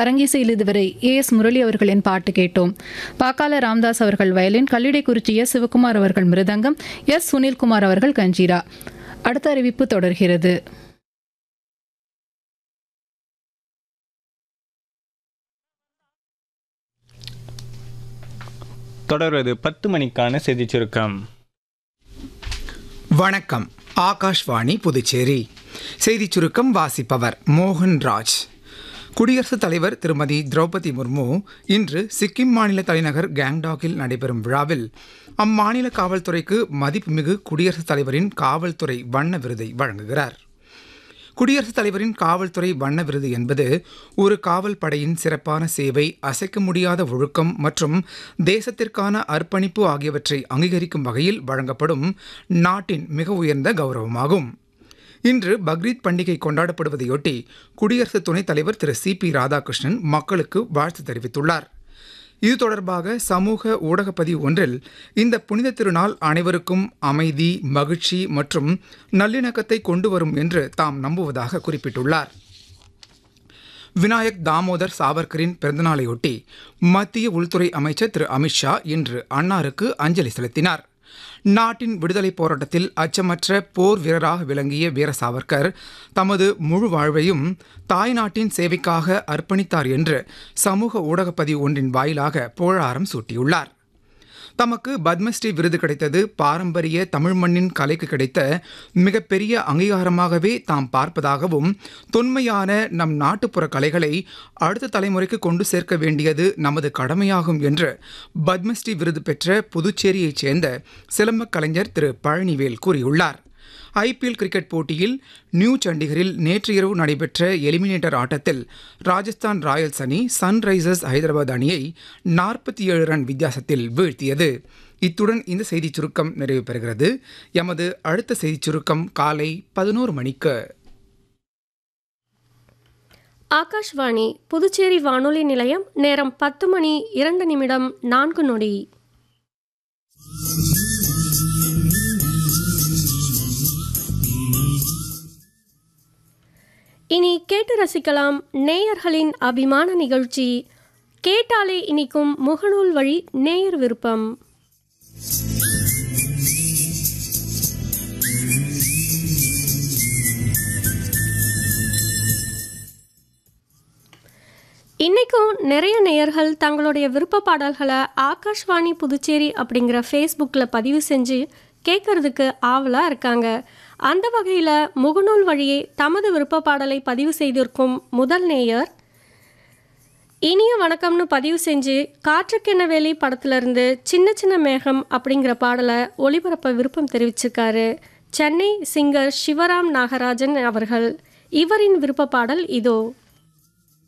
அரங்கிசையில் இதுவரை A S Murali அவர்களின் பாட்டு கேட்டோம் பாக்கால ராம்தாஸ் அவர்கள் வயலின் கல்லிடைக்குறிச்சி எஸ் சிவகுமார் அவர்கள் மிருதங்கம் எஸ் சுனில்குமார் அவர்கள் கஞ்சீரா அடுத்த அறிவிப்பு தொடர்கிறது தொடர்வது பத்து மணிக்கான செய்திச் சுருக்கம் வணக்கம் ஆகாஷ்வாணி புதுச்சேரி செய்திச் சுருக்கம் வாசிப்பவர் மோகன் ராஜ் குடியரசுத் தலைவர் திருமதி திரௌபதி முர்மு இன்று சிக்கிம் மாநில தலைநகர் கேங்டாக்கில் நடைபெறும் விழாவில் அம்மாநில காவல்துறைக்கு மதிப்புமிகு குடியரசுத் தலைவரின் காவல்துறை வண்ண விருதை வழங்குகிறார் குடியரசுத் தலைவரின் காவல்துறை வண்ண விருது என்பது ஒரு காவல் படையின் சிறப்பான சேவை அசைக்க முடியாத ஒழுக்கம் மற்றும் தேசத்திற்கான அர்ப்பணிப்பு ஆகியவற்றை அங்கீகரிக்கும் வகையில் வழங்கப்படும் நாட்டின் மிக உயர்ந்த கௌரவமாகும் இன்று பக்ரீத் பண்டிகை கொண்டாடப்படுவதையொட்டி குடியரசு துணைத் தலைவர் திரு சி பி ராதாகிருஷ்ணன் மக்களுக்கு வாழ்த்து தெரிவித்துள்ளார் இது தொடர்பாக சமூக ஊடகப் பதிவு ஒன்றில் இந்த புனித திருநாள் அனைவருக்கும் அமைதி மகிழ்ச்சி மற்றும் நல்லிணக்கத்தை கொண்டு வரும் என்று தாம் நம்புவதாக குறிப்பிட்டுள்ளார் வினாயக் தாமோதர் சாவர்கரின் பிறந்தநாளையொட்டி மத்திய உள்துறை அமைச்சர் திரு அமித்ஷா இன்று அன்னாருக்கு அஞ்சலி செலுத்தினார் நாட்டின் விடுதலைப் போராட்டத்தில் அச்சமற்ற போர் வீரராக விளங்கிய வீர சாவர்கர் தமது முழு வாழ்வையும் தாய்நாட்டின் சேவைக்காக அர்ப்பணித்தார் என்று சமூக ஊடகப் பதிவு ஒன்றின் வாயிலாக புகழாரம் சூட்டியுள்ளார் தமக்கு பத்மஸ்ரீ விருது கிடைத்தது பாரம்பரிய தமிழ் மண்ணின் கலைக்கு கிடைத்த மிகப்பெரிய அங்கீகாரமாகவே தாம் பார்ப்பதாகவும் தொன்மையான நம் நாட்டுப்புற கலைகளை அடுத்த தலைமுறைக்கு கொண்டு சேர்க்க வேண்டியது நமது கடமையாகும் என்று பத்மஸ்ரீ விருது பெற்ற புதுச்சேரியைச் சேர்ந்த சிலம்பக் கலைஞர் திரு பழனிவேல் கூறியுள்ளார் ஐபிஎல் கிரிக்கெட் போட்டியில் நியூ சண்டிகரில் நேற்று இரவு நடைபெற்ற எலிமினேட்டர் ஆட்டத்தில் ராஜஸ்தான் ராயல்ஸ் அணி சன்ரைசர்ஸ் ஹைதராபாத் அணியை நாற்பத்தி ஏழு ரன் வித்தியாசத்தில் வீழ்த்தியது இத்துடன் இந்த செய்திச் சுருக்கம் நிறைவு பெறுகிறது எமது அடுத்த செய்திச் சுருக்கம் காலை பதினோரு மணிக்கு ஆகாஷ்வாணி புதுச்சேரி வானொலி நிலையம் நேரம் பத்து மணி இரண்டு நிமிடம் நான்கு நொடி இனி கேட்டு ரசிக்கலாம் நேயர்களின் அபிமான நிகழ்ச்சி கேட்டாலே இனிக்கும் முகநூல் வழி நேயர் விருப்பம் இன்றைக்கும் நிறைய நேயர்கள் தங்களுடைய விருப்ப பாடல்களை ஆகாஷ்வாணி புதுச்சேரி அப்படிங்கிற ஃபேஸ்புக்கில் பதிவு செஞ்சு கேட்கறதுக்கு ஆவலாக இருக்காங்க அந்த வகையில் முகநூல் வழியே தமது விருப்ப பாடலை பதிவு செய்திருக்கும் முதல் நேயர் இனிய வணக்கம்னு பதிவு செஞ்சு காற்றுக்கென்ன வேலி படத்துலேருந்து சின்ன சின்ன மேகம் அப்படிங்கிற பாடலை ஒளிபரப்ப விருப்பம் தெரிவிச்சிருக்காரு சென்னை சிங்கர் சிவராம் நாகராஜன் அவர்கள் இவரின் விருப்ப பாடல் இதோ